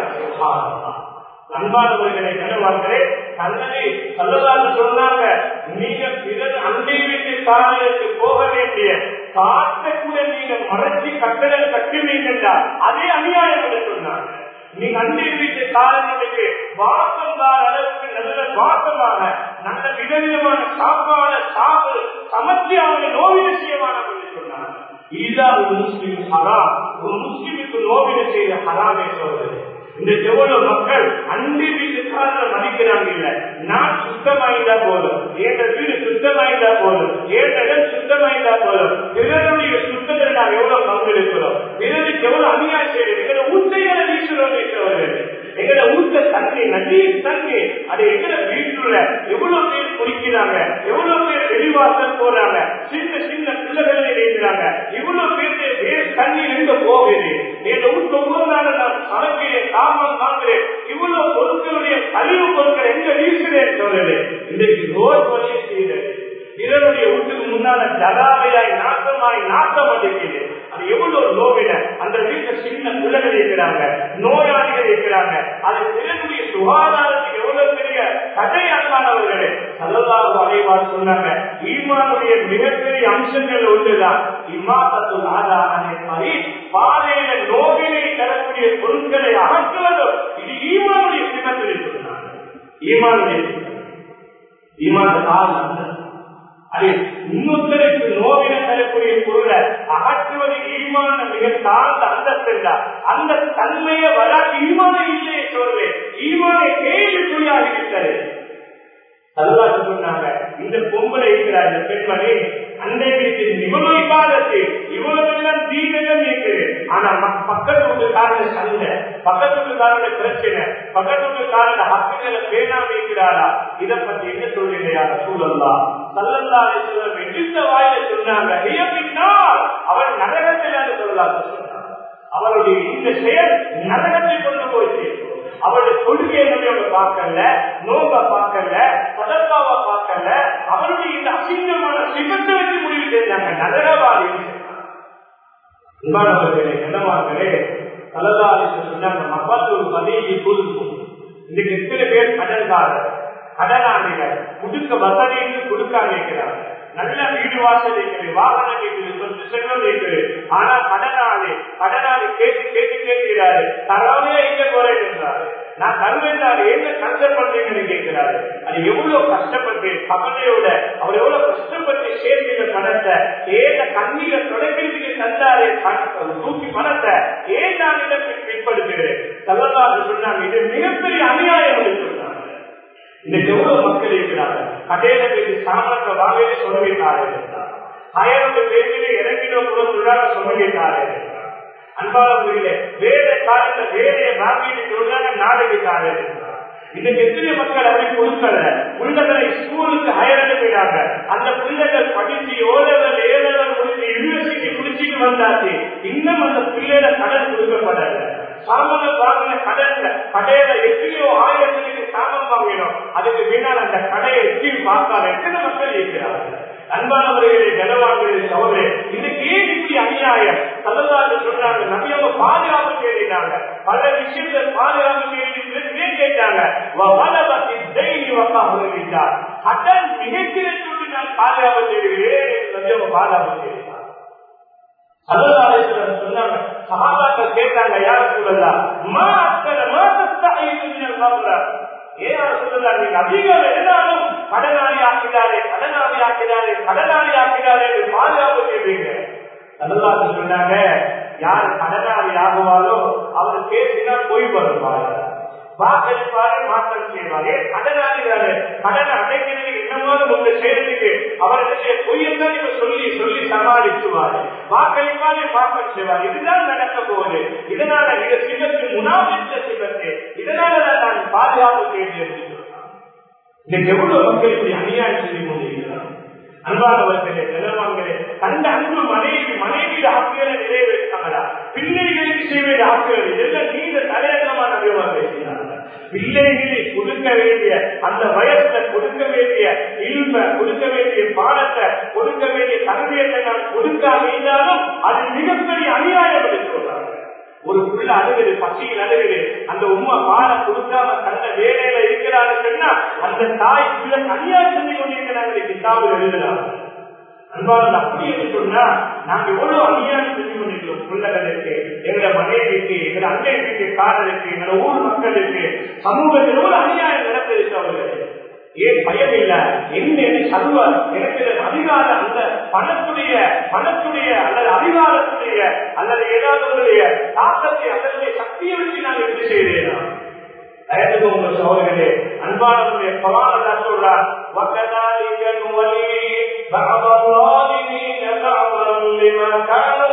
அன்பானவர்களே கனவார்களே தன்னை சொல்லலான்னு சொன்னாங்க நீங்க பிறகு அண்டை வீட்டு காலைக்கு போக வேண்டிய காட்டை கூட நீங்க மறைச்சி கட்டடம் கட்டுவீங்கடா அதே அநியாயம் என்று சொன்னாங்க நீங்க அண்டை வீட்டு காலனுக்கு வாசம் தான் அளவுக்கு நல்ல வாசமாக நல்ல விதவிதமான சாப்பாடு சாப்பிடு சமைச்சு அவனை நோவின செய்யவான சொன்னாங்க இதா ஒரு முஸ்லிம் ஹராம் ஒரு முஸ்லிமுக்கு நோவின செய்த ஹராமே சொல்றது இந்த எவ்வளவு மக்கள் அண்டை வீட்டுக்காரர் மதிக்கிறாங்க இல்ல நான் சுத்தமாயிருந்தா போதும் என் வீடு சுத்தமாயிருந்தா போதும் என் இடம் சுத்தமாயிருந்தா போதும் பிறருடைய சுத்தத்தில் நாம் எவ்வளவு பங்கெடுக்கிறோம் பிறருக்கு எவ்வளவு அநியாயம் செய்யறோம் எங்களை ஊட்டைகளை வீசுறோம் இருக்கிறவர்கள் எங்களை ஊட்ட தண்ணி நதி தண்ணி அது எங்களை வீட்டுல எவ்வளவு பேர் குடிக்கிறாங்க எவ்வளவு பேர் வெளி பள்ளிவாசல் போறாங்க சின்ன சின்ன பிள்ளைகளை இருக்கிறாங்க இவ்வளவு பேருக்கு வேறு தண்ணீர் எங்க போகுது என் வீட்டு ஒவ்வொரு நாள் நான் சமைக்கிறேன் சாமான் வாங்குறேன் இவ்வளவு பொருட்களுடைய கழிவு பொருட்கள் எங்க வீசுறேன் சொல்றது இன்றைக்கு ரோட் வழியை செய்யறது இதனுடைய வீட்டுக்கு முன்னால ஜகாவையாய் நாசமாய் நாசம் அடிக்கிறது அது எவ்வளவு நோவின அந்த வீட்டுல சின்ன பிள்ளைகள் இருக்கிறாங்க நோயாளிகள் இருக்கிறாங்க அது பிறகுடைய சுகாதாரத்துக்கு எவ்வளவு பெரிய கதையானவர்களே நல்லதாக அடைவார் சொன்னாங்க ஈமானுடைய மிகப்பெரிய அம்சங்கள் ஒன்றுதான் இம்மாசத்து ஆதாரனை மாதிரி பாதையில நோவினை தரக்கூடிய பொருட்களை அகற்றுவதும் இது ஈமானுடைய சின்னத்தில் சொன்னாங்க ஈமானுடைய ஈமான காலம் அது இன்னொருத்தருக்கு நோவின தரக்கூடிய பொருளை அகற்றுவது ஈமான மிக தாழ்ந்த அந்தஸ்து அந்த தன்மையை வர ஈமான இல்லையே சொல்றேன் ஈமானை கேள்விக்குறியாக இருக்கிறது அல்லாஹ் சொன்னாங்க இந்த பொம்பளை இருக்கிறார் இந்த பெண்மணி அன்றைக்கு இவ்வளவு இபாதத்து இவ்வளவு எல்லாம் தீவிரம் இருக்குது ஆனா பக்கத்து வீட்டுக்காரன சண்டை பக்கத்து வீட்டுக்காரன பிரச்சனை பக்கத்து வீட்டுக்காரன ஹக்குகளை பேணாம இருக்கிறாரா இதை பத்தி என்ன சொல்றீங்க சூழல்லா சல்லல்லா சொல்ல எதிர்த்த வாயில சொன்னாங்க பின்னால் அவன் நரகத்தில் சொல்லலாம் சொன்னாங்க அவருடைய இந்த செயல் நரகத்தை கொண்டு போய் சேர்க்கும் அவருடைய கொள்கையை நம்பி அவங்க பார்க்கல நோம்ப பார்க்கல பதத்தாவ பார்க்கல அவருடைய இந்த அசிங்கமான சிவத்தை வச்சு முடிவு செய்தாங்க நரகவாதி இவ்வாறவர்களே என்னவார்களே தலதாரி சொன்னாங்க மப்பாத்தூர் பதினேழு கொடுக்கும் இன்னைக்கு எத்தனை பேர் கடன்காரர் கடனாளிகள் கொடுக்க வசதின்னு கொடுக்காம இருக்கிறாங்க நல்ல வீடு வாசல் இருக்குது வாகனம் இருக்குது சொத்து செல்வம் இருக்குது ஆனா கடனாளி கடனாளி கேட்டு கேட்டு கேட்கிறாரு தராமே எங்க குறைகின்றாரு நான் தருவேன்றாரு என்ன கஷ்டம் பண்றீங்கன்னு கேட்கிறாரு அது எவ்வளவு கஷ்டப்பட்டு கவலையோட அவர் எவ்வளவு கஷ்டப்பட்டு சேர்த்து பணத்தை ஏத கண்ணீரை தொடக்கிறதுக்கு தந்தாரு தூக்கி பணத்தை ஏன் நான் இடம் பிற்படுத்துகிறேன் சொல்லலாறு சொன்னாங்க இது மிகப்பெரிய அநியாயம் என்று சொன்னாங்க இன்னைக்கு எவ்வளவு மக்கள் இருக்கிறாங்க கடையில போய் சாமன்ற வாழையில சொல்லுகிறாரு ஆயிரம் பேரிலே இறங்கின கூட சொல்றாங்க சொல்லுகிறாரு அன்பாளர்களே வேற காலத்துல வேற வாங்கிட்டு சொல்றாங்க நாளைக்கு இன்னைக்கு எத்தனை மக்கள் அப்படி கொடுக்கல பிள்ளைகளை ஸ்கூலுக்கு ஹயர் அனுப்பினாங்க அந்த பிள்ளைகள் படிச்சு ஓலவர் ஏழவர் முடிச்சு யூனிவர்சிட்டி முடிச்சுட்டு வந்தாச்சு இன்னும் அந்த பிள்ளைகளை கடன் கொடுக்கப்படல சாமான வாங்கின கடன்ல கடையில எத்தனையோ ஆயிரத்துக்கு சாமான் வாங்கினோம் அதுக்கு பின்னால் அந்த கடையை எட்டி பார்த்தால் எத்தனை மக்கள் இருக்கிறார்கள் அன்பானவர்களே கனவான்களே சகோதரே இதுக்கு ஏன் இப்படி அநியாயம் சதல்லாது சொன்னாங்க நபியவங்க பாதுகாப்பு தேடினாங்க பல விஷயங்கள் பாதுகாப்பு தேடி ஏன் கேட்டாங்க கடன் மிகச்சிறந்த சொல்லி நான் பாதுகாப்பு தேடுகிறேன் நபியவங்க பாதுகாப்பு தேடினாங்க சதல்லாலேஸ்வரர் சொன்னாங்க சகாபாக்கள் கேட்டாங்க யார சொல்லலாம் மா அக்கற மா தஸ்தாயிரு ஏன் சொல்லலாம் நீங்க அதிகம் எல்லாரும் கடனாளி ஆக்கிறாரே கடனாளி ஆக்கிறாரே கடனாளி ஆக்கிறாரே என்று பாதுகாப்பு செய்வீங்க நல்லதாக சொன்னாங்க யார் கடனாளி ஆகுவாரோ அவர் பேசினா போய் வருவார் வாக்களிப்பாரு மாற்றம் செய்வார் ஏன் கடனாளிதாரு கடனை அடைக்கிறது என்னமாவது உங்க செய்யறதுக்கு அவர்களுடைய பொய்யத்தான் நீங்க சொல்லி சொல்லி சமாளிச்சுவாரு வாக்களிப்பாரு மாற்றம் செய்வார் இதுதான் நடக்க போகுது இதனால இது சிவத்து முனாபித்த சிவத்து இதனால நான் பாதுகாப்பு செய்து இன்னைக்கு எவ்வளவு மக்கள் இப்படி அநியாயம் செய்து கொண்டிருக்கிறார் அன்பானவர்களே நிலவாங்களே கண்ட அன்பு மனைவி மனைவியோட ஹக்குகளை நிறைவேற்றாங்களா பிள்ளைகளுக்கு செய்ய வேண்டிய ஹக்குகள் இதெல்லாம் நீண்ட தலையங்கமான விவரம் பேசினாங்க பிள்ளைகளை கொடுக்க வேண்டிய அந்த வயசுல கொடுக்க வேண்டிய இல்ம கொடுக்க வேண்டிய பாடத்தை கொடுக்க வேண்டிய தகுதியத்தை நான் கொடுக்காம இருந்தாலும் அது மிகப்பெரிய அநியாயம் என்று சொல்றாங்க ஒரு புள்ள அழுகுது பசியில் அழுகுது அந்த உமா பால கொடுக்காம தந்த வேலையில இருக்கிறாரு சொன்னா அந்த தாய் புள்ள அநியாயம் செஞ்சு கொண்டிருக்கிறாங்க கிதாபு எழுதுறாங்க அன்பாளர் அப்படி என்று சொன்னா நாங்க எவ்வளவு அநியாயம் செஞ்சு கொண்டிருக்கிறோம் பிள்ளைகளுக்கு எங்க மனைவிக்கு எங்க அண்டை வீட்டு காதலுக்கு எங்க ஊர் மக்களுக்கு சமூகத்தில் எவ்வளவு அநியாயம் நடந்திருக்கு அவர்களுக்கு ஏன் பயம் இல்ல என்ன சர்வ எனக்கு அதிகார அந்த பணத்துடைய பணத்துடைய அல்லது அதிகாரத்துடைய அல்லது ஏதாவது தாக்கத்தை அதனுடைய சக்தியை வச்சு நான் எப்படி செய்தேன் தயத்துக்கு உங்க சோதர்களே அன்பானவருடைய பவான சொல்றார் وكذلك نولي بعض الظالمين بعضا لما كانوا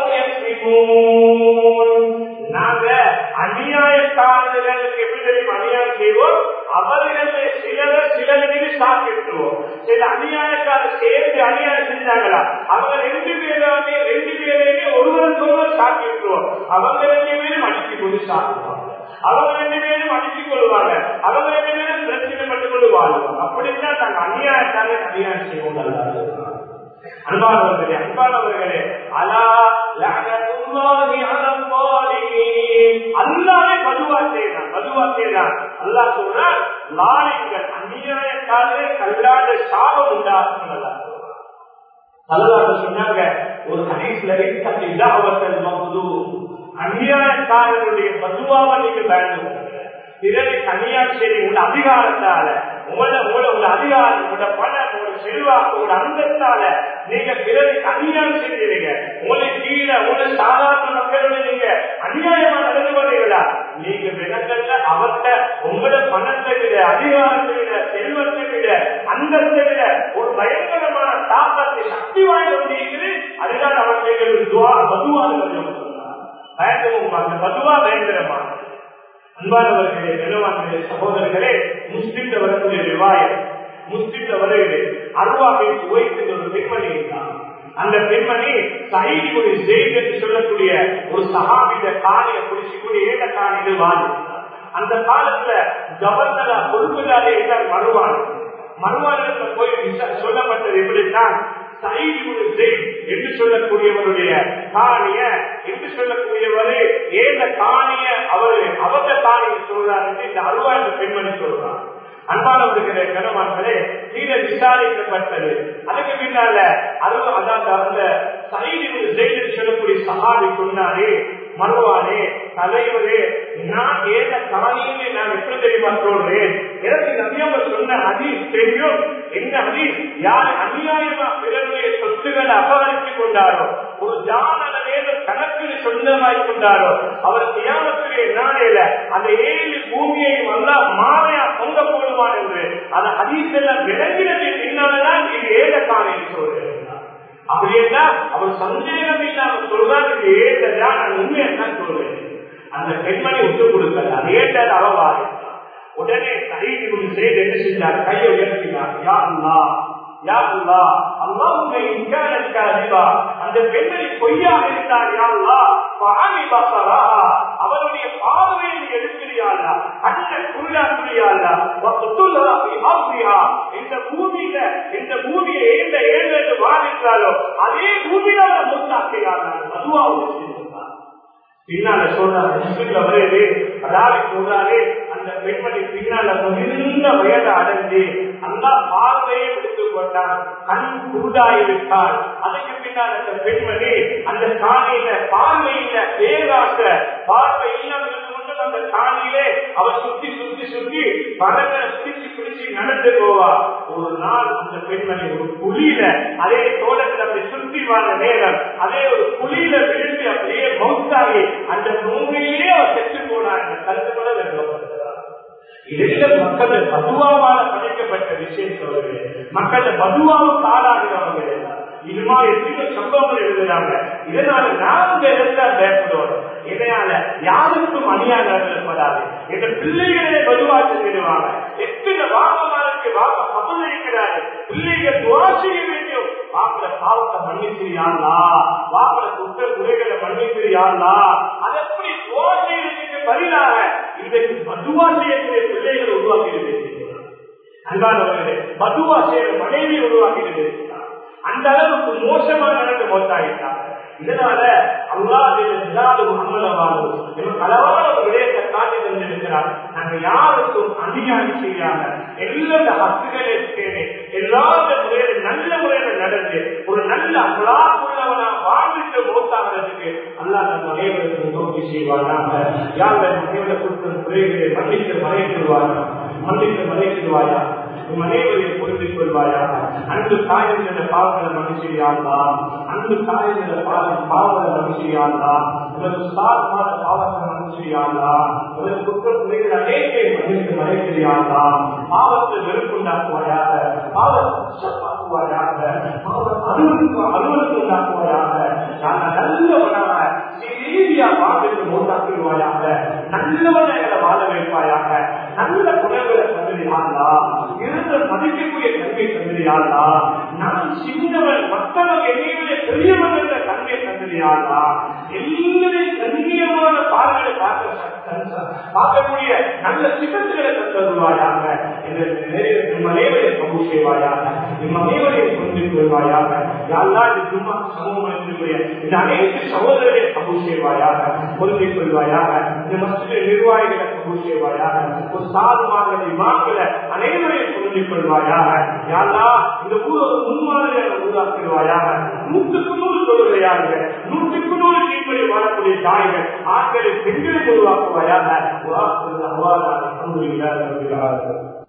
يكسبون நாங்க அநியாயக்காரர்களுக்கு எப்படி தெரியும் அநியாயம் செய்வோம் அவர்களே சிலர சில சிலருக்கு சாப்பிட்டுருவோம் சில அநியாயக்காரர் சேர்ந்து அநியாயம் செஞ்சாங்களா அவங்க ரெண்டு பேருமே ரெண்டு பேரையுமே ஒருவருக்கு ஒருவர் சாப்பிட்டுருவோம் அவங்க ரெண்டு பேரும் அடிச்சு கொண்டு சாப்பிடுவாங்க அவங்க ரெண்டு பேரும் அடித்துக் கொள்வாங்க அவங்க ரெண்டு பேரும் பிரச்சனை பண்ணி கொண்டு வாழ்வாங்க அப்படித்தான் நாங்க அநியாயத்தாலே அநியாயம் செய்வோம் நல்லா சொல்றாங்க. அன்பானவர்களே அன்பானவர்களே அலா லஅனத்துல்லாஹி அலல் ஸாலிமீன் அல்லாஹ்வே பதுவா செய்றான் பதுவா செய்றான் அல்லாஹ் சொல்றான் லாலிங்கள் அநியாயக்காரரே கல்லாத சாபம் உண்டாகும் அல்லாஹ் சொல்றான் அல்லாஹ் சொன்னாங்க ஒரு ஹதீஸ்ல இத்தகி தஅவத்தல் மக்தூம் அநியாயக்காரருடைய பதுவாவை நீங்க பயன்படுத்துங்க பிறகு கன்னியார் சரி உள்ள அதிகாரத்தால உங்களோட உங்களோட உள்ள அதிகாரம் உங்களோட பணம் உங்களோட செல்வாக்கு உங்களோட அந்தஸ்தால நீங்க பிறகு அநியாயம் செஞ்சீங்க உங்களை கீழே உங்களை சாதாரண மக்களோட நீங்க அநியாயமா நடந்து கொண்டீங்களா நீங்க விலங்கல்ல அவர்கிட்ட உங்களோட பணத்தை விட அதிகாரத்தை விட செல்வத்தை விட அந்தத்தை விட ஒரு பயங்கரமான தாக்கத்தை சக்தி வாய்ந்த ஒன்று அதுதான் அவர்களுக்கு துவா பதுவாக சொன்னார் பயங்கரம் அந்த பதுவா பயங்கரமானது அன்பானவர்களே நிலவான்களே சகோதரர்களே முஸ்லிம்ல வரக்கூடிய விவாயம் முஸ்லிம்ல வருகிறது அருவாவை சுவைத்து ஒரு பெண்மணி இருந்தார் அந்த பெண்மணி சைடி ஒரு ஜெயித் என்று சொல்லக்கூடிய ஒரு சகாபித காணிய குடிச்சுக்கூடிய ஏக காணியில் வாழ் அந்த காலத்துல கவர்னரா பொறுப்புதாரே என்றால் மறுவான் மறுவானத்துல போய் விசா- சொல்லப்பட்டது எப்படித்தான் சைடி ஒரு ஜெயித் என்று சொல்லக்கூடியவருடைய காணிய என்று சொல்லக்கூடியவரு ஏந்த காணிய அவரு அவத காணிய சொல்றாரு என்று இந்த அருவா என்ற பெண்மணி சொல்றார் அன்பானவர்களே கனவான்களே கீழே விசாரிக்கப்பட்டது அதுக்கு பின்னால அருவ அதாவது அந்த சைடில் ஜெயிலு சொல்லக்கூடிய சகாபி சொன்னாரே மறுவானே தலைவரே நான் ஏத காணியை நான் எப்படி தெரியுமா சொல்றேன் எனக்கு நபியவ சொன்ன ஹதீஸ் தெரியும் என்ன ஹதீஸ் யார் அநியாயமா பிறருடைய சொத்துக்களை அபகரித்துக் கொண்டாரோ ஒரு ஜானவேத கணக்கில் சொந்தமாய் கொண்டாரோ அவர் தியானத்துடைய நாளையில அந்த ஏழு பூமியை வந்தா மாலையா பொங்க போடுவான் என்று அந்த ஹதீஸ் எல்லாம் விளங்கினது பின்னால்தான் இது ஏத காணியை சொல்றேன் அப்படின்னா அவர் சந்தேகம் இல்லாம சொல்றாரு இது ஏற்றதான் நான் உண்மையை தான் சொல்றேன் அந்த பெண்மணி விட்டு கொடுக்கல அது ஏற்றது அவவாறு உடனே சரீரி ஒரு செய்து என்ன செஞ்சார் கையை உயர்த்தினார் யா அல்லா யா அல்லா அல்லாஹ்வுமே இன்கானக்க அதிபா அந்த பெண்மணி பொய்யாக இருந்தார் யா அல்லா பாவி பசரா அவருடைய பார்வையை நீ எடுக்கிறியாளா அண்ண குருடாக்குறியாளா வத்துல்லா ஃபி அர்திஹா இந்த பூமியில இந்த பூமியை ஏந்த ஏழு வாழ்ந்தாலோ அதே பூமியில மூத்தாக்கியாளா அதுவாக செஞ்சிருந்தார் பின்னால சொல்றாரு முஸ்லிம்ல வருது அதாவது சொல்றாரு அந்த பெண்மணி பின்னால முதிர்ந்த வயது அடைஞ்சு அந்த பார்வையை விடுத்து கொண்டான் கண் குருடாய் விட்டாள் அதுக்கு பின்னால் அந்த பெண்மணி அந்த காணியில பார்வையில பேராச பார்வை இல்லாம இருந்து கொண்டு அந்த காணியிலே அவர் சுத்தி சுத்தி சுத்தி படங்களை பிடிச்சு பிடிச்சு நடந்து போவா ஒரு நாள் அந்த பெண்மணி ஒரு புலியில அதே தோட்டத்தில் அப்படி சுத்தி வாழ நேரம் அதே ஒரு புலியில விழுந்து அப்படியே மௌத்தாகி அந்த பூமியிலே அவர் செத்து போனார் அந்த கருத்துக்களை வெள்ளப்படுத்துகிறார் இதெல்லாம் மக்கள் பதுவாவால படைக்கப்பட்ட விஷயம் சொல்லுவேன் மக்கள் பதுவாவுக்கு ஆளாகிறவங்க இது மாதிரி எத்தனை சம்பவங்கள் எழுதுறாங்க இதனால நாங்க எதிர்த்தான் பயப்படுவோம் இதனால யாருக்கும் அநியாயம் நடத்தப்படாது எங்க பிள்ளைகளே பதுவா செஞ்சிடுவாங்க எத்தனை வாகமாருக்கு வாங்க பகுதிக்கிறாரு பிள்ளைகள் துவா செய்ய வேண்டும் வாக்குல பாவத்தை மன்னிச்சிரியாங்களா வாக்குல குற்ற குறைகளை மன்னிச்சிரியாங்களா அது எப்படி துவா செய்யறதுக்கு பதிலாக இன்றைக்கு பதுவா செய்யக்கூடிய பிள்ளைகளை உருவாக்கி அன்பானவர்களே பதுவா செய்யற மனைவி உருவாக்கி அந்த அளவுக்கு மோசமா நடந்து போட்டாயிட்டாங்க இதனால அல்லாது அம்மலவாது அளவான ஒரு விடயத்தை காட்டி தந்திருக்கிறார் நாங்க யாருக்கும் அநியாயம் செய்யாம எல்லா ஹக்குகளே தேவை எல்லா முறையில நல்ல முறையில நடந்து ஒரு நல்ல அல்லாக்குள்ளவனா வாழ்ந்துட்டு மோத்தாகிறதுக்கு அல்லாஹ் நம் அனைவருக்கும் நோக்கி செய்வாராக யார் மனைவிட கொடுக்கிற குறைகளை மன்னித்து மறைத்துவாரா மன்னித்து மறைத்துவாயா உன் அனைவரையும் புரிந்து கொள்வாயாக அன்பு தாயங்கிற பாவங்களை மனுஷியாங்களா அன்பு தாயங்கிற பாவம் பாவங்களை மனுஷியாங்களா உனக்கு சார்பான பாவத்தை மனுஷியாங்களா உனக்கு குற்ற குறைகள் அநேகை மன்னித்து மறைக்கிறியாங்களா பாவத்தை வெறுப்புண்டாக்குவாயாக பாவத்தை உண்டாக்குவாயாக பாவம் அலுவலுக்கு அலுவலுக்கு உண்டாக்குவாயாக நாங்கள் நல்லவனாக சீரியா வாழ்ந்து உண்டாக்கிடுவாயாக நல்லவனை வாழ வைப்பாயாக நல்ல குணங்களை தந்துடுவாங்களா இருந்த மதிக்கக்கூடிய தன்மை தந்திரியாளா நான் சின்னவன் மற்றவங்க என்னையுடைய பெரியவன் என்ற தன்மை தந்திரியாளா எல்லாரையும் கண்ணியமான பார்வையை பார்க்க பார்க்கக்கூடிய நல்ல சிகத்துகளை தந்தருவாயாக மனைவரை கபு செய்வாயாக மனைவரை கொண்டு கொள்வாயாக யாரெல்லாம் இந்த ஜும்மா சமூகத்தினுடைய இந்த அனைத்து சகோதரர்களை கபு செய்வாயாக பொருந்தி கொள்வாயாக இந்த மசித நிர்வாகிகளை கபு செய்வாயாக ஒரு சாதுமார்களை இமாக்களை அனைவரையும் பொருந்திக் கொள்வாயாக யாரா இந்த ஊர் ஒரு முன்மாதிரியான ஊராக்கிடுவாயாக நூற்றுக்கு நூறு தொழுகையாக நூற்றுக்கு நூறு கீழ்ப்படி வாழக்கூடிய தாய்கள் ஆண்களை பெண்களை உருவாக்குவாயாக அவாதான அல்ஹம்துலில்லாஹி ரப்பில் ஆலமீன்